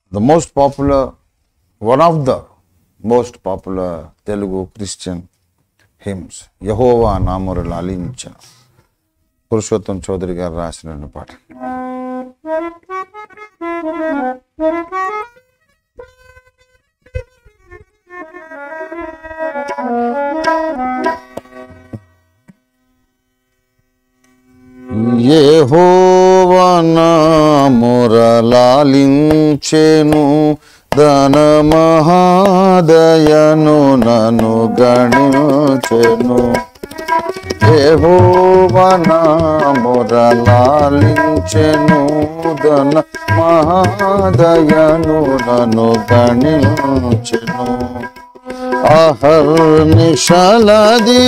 the most popular, one of the most popular Telugu Christian hymns, యహోవా నామరు లాలించిన పురుషోత్తం చౌదరి గారు రాసిన పాట మురలాలించెను ధన మహాదయను నన్ను గణించెను యెహోవనా మురలాలించెను ధన మహాదయను నన్ను గణించెను అహర్నిశలది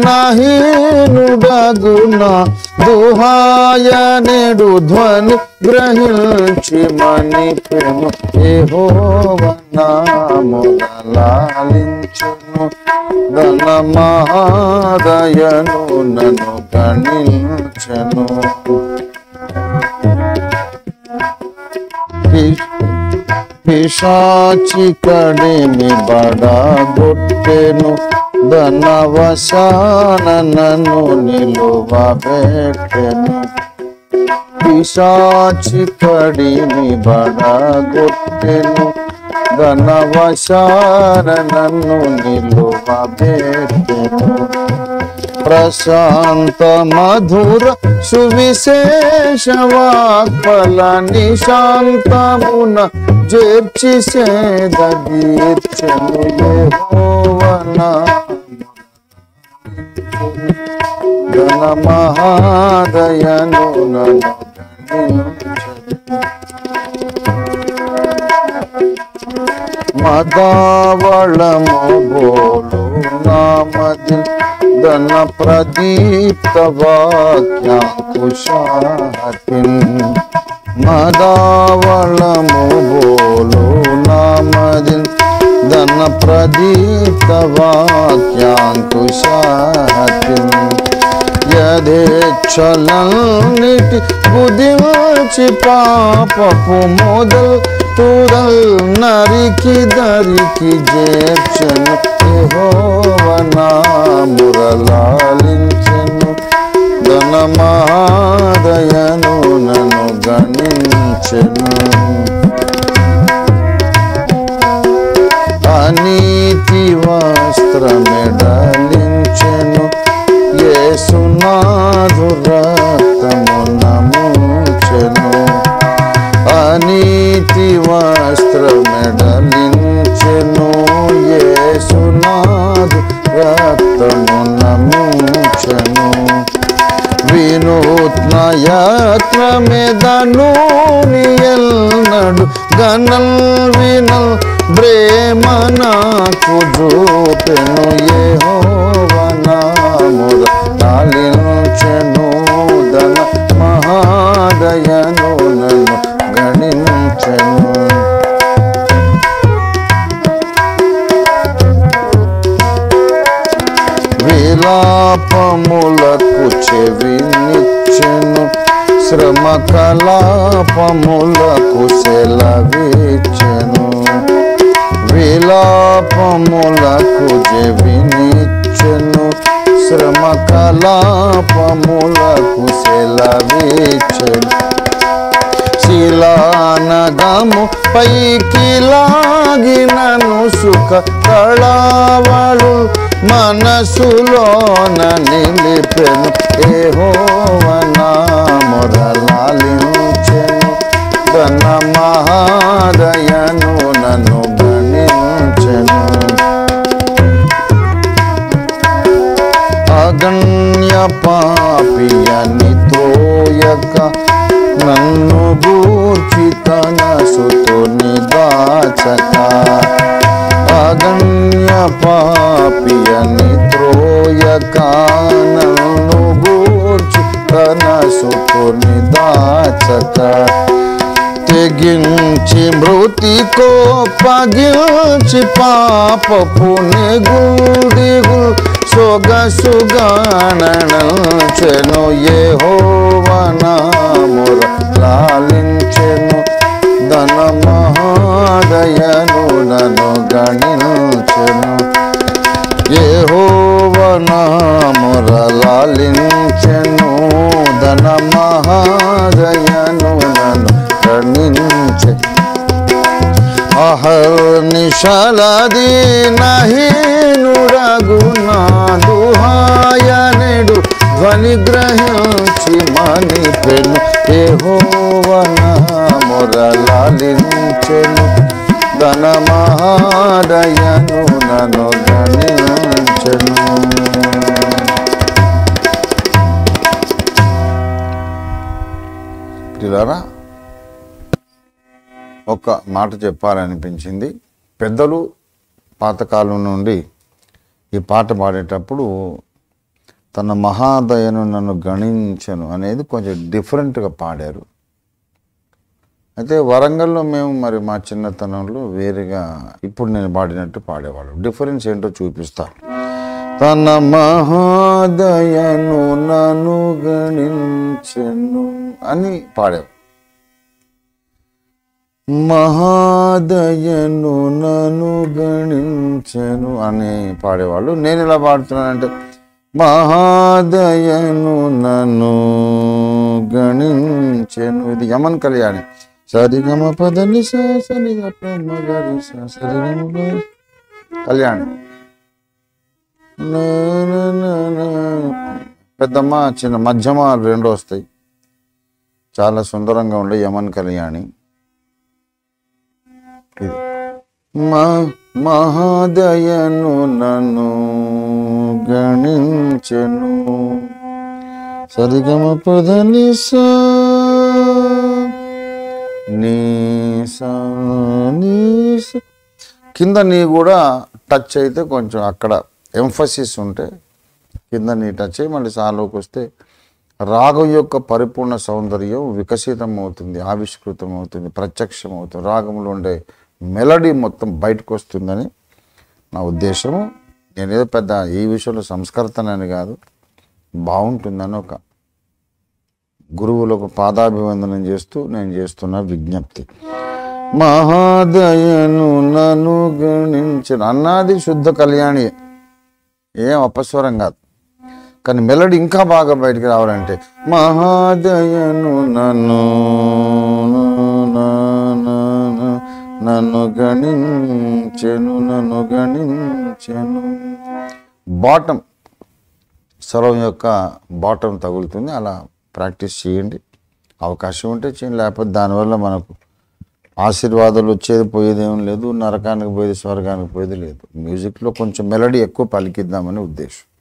నహీనుడగున దుహాయ నేడు ధ్వని గ్రహించి మని ప్రేమ ఏహోవనాములాలించును ధన మహాదయను నన్ను గణించను పిశాచి కడిమి బడగొట్టెను ధనవశాన నన్ను నిలువ పెట్టెను పిశాచి కడిమి బడగొట్టెను ధనవశాన నన్ను నిలువ పెట్టెను ప్రశాంత మధుర సువిశేష వాక్ఫల నిశాంతమున చేర్చి సేదీర్చను యెహోవనా ఘన మహాదయను నన్ను గణించను. మదావళము బోలు నామది ధన ప్రదీప్త వాక్యాంకుశాతిన్ మదావళము బోలు నామది ధన ప్రదీప్త వాక్యాంకుశాతిన్ యథేచ్ఛలన్నిటి కుదిల్చి పాపపు మొదల్ తుదల్ నరికి దరికి చేర్చను మురలాలించను ధన మహాదయను నన్ను గణించెను అనీతి వస్త్రమెడలించెను యేసునాథు రక్తము నముచెను అనీతి వస్త్రమెడలించెను యేసునాథు రక్తము నముచెను వినూత్న యాత్రమెదను ఎల్నడు గణల్ వినల్ ప్రేమనాకు చూపెను యెహోవనాముర తాలించెను ధన మహాదయను నన్ను గణించెను విలాపములకు చెవినిచ్చెను శ్రమ కలాపములకు సెలవిచ్చెను విలాపములకు చెవినిచ్చెను శ్రమ కలాపములకు సెలవిచ్చెను శిలానగము పైకి లాగినను సుఖ కళావళు మనసులోన నిలిపెను ఏహోవనామురలాలించెను ఘన మహాదయను నన్ను గణించెను అగణ్య పాపియని త్రోయక నన్ను గూర్చి తన సుతుని దాచక అగణ్య పాపియని త్రోయక నన్ను గూర్చి తన సుతుని దాచక తెగించి మృతి కోపగించి పాపపు నెగుడిగు సొగసుగాణచెను ఏ హోవనాముర లాలించెను ధన మహాదయను నన్ను గణించెను యెహోవనామురలాలించెను ధన మహాదయను నన్ను గణించె అహర్నిశలది నహీనుడగునాదుహాయనుడు ధ్వని గ్రహించి మని పెను ఏహోవన మురలాలించెను ధన మహాదయను నన్ను గణించెను ప్రియులారా ఒక మాట చెప్పాలనిపించింది పెద్దలు పాతకాలం నుండి ఈ పాట పాడేటప్పుడు తన మహాదయను నన్ను గణించను అనేది కొంచెం డిఫరెంట్గా పాడారు అయితే వరంగల్లో మేము మరి మా చిన్నతనంలో వేరేగా ఇప్పుడు నేను పాడినట్టు పాడేవాళ్ళం డిఫరెన్స్ ఏంటో చూపిస్తా తన మహాదయను నన్ను గణించను అని పాడాం మహాదయను నన్ను గణించను అని పాడేవాళ్ళు నేను ఇలా పాడుతున్నానంటే మహాదయను నన్ను గణించెను ఇది యమన్ కళ్యాణి సరిగమ పదని సరి మగరి సరిగమ కళ్యాణి నా, నా, నా, నా. పెద్దమ్మ చిన్న మధ్యమ రెండు వస్తాయి చాలా సుందరంగా ఉండే యమన్ కళ్యాణి ఇది మా మహాదయను నన్ను గణించెను సరిగమ పదని సా నీ సా నీ సా. కింద నీ కూడా టచ్ అయితే కొంచెం అక్కడ ఎంఫసిస్ ఉంటే కింద నీ టచ్ అయ్యి మళ్ళీ సాలోకి వస్తే రాగం యొక్క పరిపూర్ణ సౌందర్యం వికసితం అవుతుంది ఆవిష్కృతం అవుతుంది ప్రత్యక్షం అవుతుంది రాగంలో ఉండే మెలడీ మొత్తం బయటకు వస్తుందని నా ఉద్దేశము నేనేదో పెద్ద ఈ విషయంలో సంస్కర్తనని కాదు బాగుంటుందని ఒక గురువులకు పాదాభివందనం చేస్తూ నేను చేస్తున్న విజ్ఞప్తి మహాదయను నన్ను గణించిన అన్నాది శుద్ధ కళ్యాణి ఏం అపస్వరం కాదు కానీ మెలడీ ఇంకా బాగా బయటికి రావాలంటే మహాదయను నన్ను నా- నా- నా- నన్ను గణించెను నన్ను గణించెను బాటం స్వరం యొక్క బాటం తగులుతుంది అలా ప్రాక్టీస్ చేయండి అవకాశం ఉంటే చేయండి లేకపోతే దానివల్ల మనకు ఆశీర్వాదాలు వచ్చేది పోయేది ఏం లేదు నరకానికి పోయేది స్వర్గానికి పోయేది లేదు మ్యూజిక్లో కొంచెం మెలడీ ఎక్కువ పలికిద్దామని ఉద్దేశం